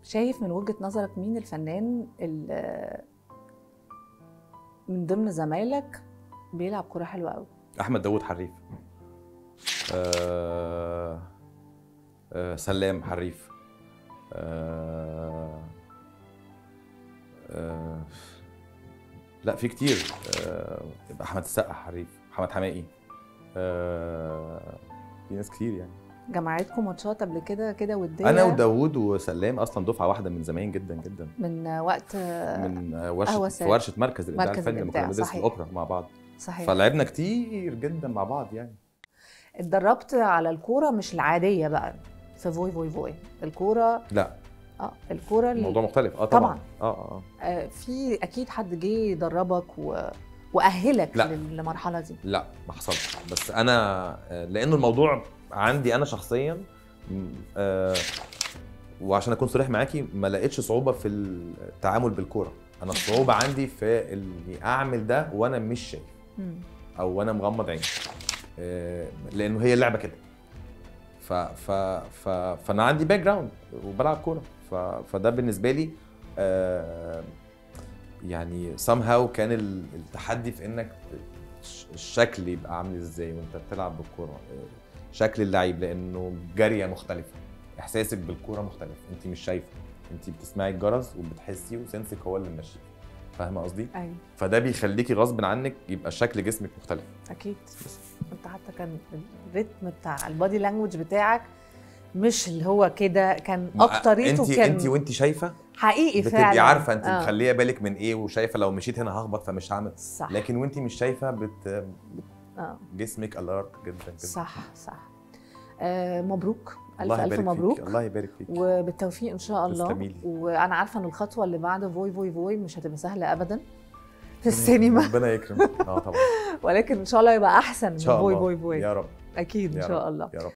شايف من وجهه نظرك مين الفنان اللي من ضمن زمايلك بيلعب كوره حلوه قوي احمد داوود حريف آه آه سلام حريف آه آه لا في كتير آه احمد السقا حريف محمد حمائي آه في ناس كتير يعني جمعتكم ماتشات قبل كده كده وديه انا وداوود وسلام اصلا دفعه واحده من زمان جدا جدا من وقت من قهوة ورشه في ساعة. ورشه مركز الابداع مركز الفني لما كنا الإبداع، بندرس في صحيح. الاوبرا مع بعض صحيح فلعبنا كتير جدا مع بعض يعني اتدربت على الكوره مش العاديه بقى في فوي فوي فوي الكوره لا اه الكوره ال- الموضوع مختلف اه طبعاً. طبعا اه اه آه. آه في اكيد حد جه يدربك و... واهلك لا. لل- للمرحله دي لا ما حصلش بس انا آه، لانه الموضوع عندي انا شخصيا م- آه، وعشان اكون صريح معاكي ما لقيتش صعوبه في التعامل بالكوره انا الصعوبه عندي في اني اعمل ده وانا مش شايف مم. او وانا مغمض عيني آه، لانه هي اللعبه كده ف ف ف فانا عندي باك جراوند وبلعب كوره ف فده بالنسبه لي آه، يعني somehow كان ال- التحدي في انك الش- الشكل يبقى عامل ازاي وانت بتلعب بالكوره آه، شكل اللعيب لانه جاريه مختلفه احساسك بالكوره مختلف انت مش شايفه انت بتسمعي الجرس وبتحسي وسنسك هو اللي ماشي فاهمه قصدي ايوه فده بيخليكي غصب عنك يبقى شكل جسمك مختلف اكيد انت حتى كان الريتم بتاع البادي لانجوج بتاعك مش اللي هو كده كان اكتريته انت كان انت وانت شايفه حقيقي فعلا بتبقي عارفه انت آه. مخليه بالك من ايه وشايفه لو مشيت هنا هخبط فمش هعمل صح لكن وانت مش شايفه بت... اه جسمك الارت جدا جدا صح صح آه مبروك الف الله الف يبارك مبروك فيك. الله يبارك فيك وبالتوفيق ان شاء الله تسلميلي. وانا عارفه ان الخطوه اللي بعد فوي فوي فوي مش هتبقى سهله ابدا في السينما ربنا يكرمك اه طبعا ولكن ان شاء الله يبقى احسن ان من شاء فوي الله فوي فوي يا رب اكيد ان يا شاء رب. الله يا رب